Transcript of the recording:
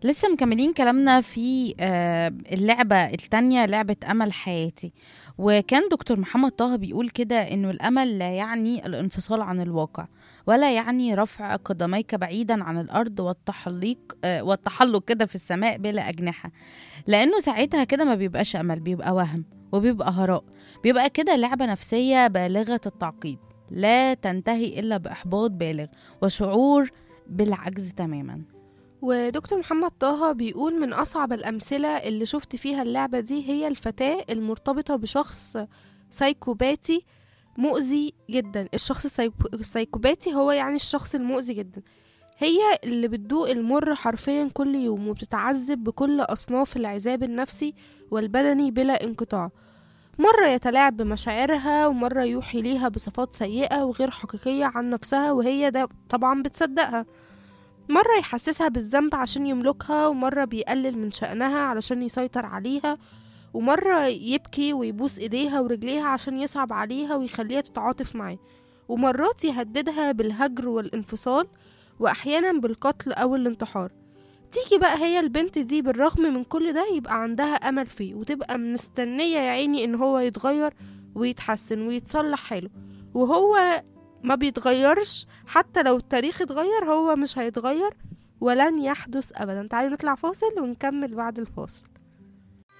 لسه مكملين كلامنا في آه، اللعبة التانية لعبة أمل حياتي وكان دكتور محمد طه بيقول كده إنه الأمل لا يعني الانفصال عن الواقع ولا يعني رفع قدميك بعيدا عن الأرض والتحليق آه، والتحلق كده في السماء بلا أجنحة لأنه ساعتها كده ما بيبقاش أمل بيبقى وهم وبيبقى هراء بيبقى كده لعبة نفسية بالغة التعقيد لا تنتهي إلا بإحباط بالغ وشعور بالعجز تماما ودكتور محمد طه بيقول من أصعب الأمثلة اللي شفت فيها اللعبة دي هي الفتاة المرتبطة بشخص سايكوباتي مؤذي جدا الشخص السايكو- السايكوباتي هو يعني الشخص المؤذي جدا هي اللي بتدوق المر حرفيا كل يوم وبتتعذب بكل أصناف العذاب النفسي والبدني بلا انقطاع مرة يتلاعب بمشاعرها ومرة يوحي ليها بصفات سيئة وغير حقيقية عن نفسها وهي ده طبعا بتصدقها مرة يحسسها بالذنب عشان يملكها ومرة بيقلل من شأنها علشان يسيطر عليها ومرة يبكي ويبوس ايديها ورجليها عشان يصعب عليها ويخليها تتعاطف معاه ومرات يهددها بالهجر والانفصال وأحيانا بالقتل أو الانتحار تيجي بقى هي البنت دي بالرغم من كل ده يبقى عندها أمل فيه وتبقى مستنية يا عيني إن هو يتغير ويتحسن ويتصلح حاله وهو ما بيتغيرش حتى لو التاريخ اتغير هو مش هيتغير ولن يحدث أبدا تعالي نطلع فاصل ونكمل بعد الفاصل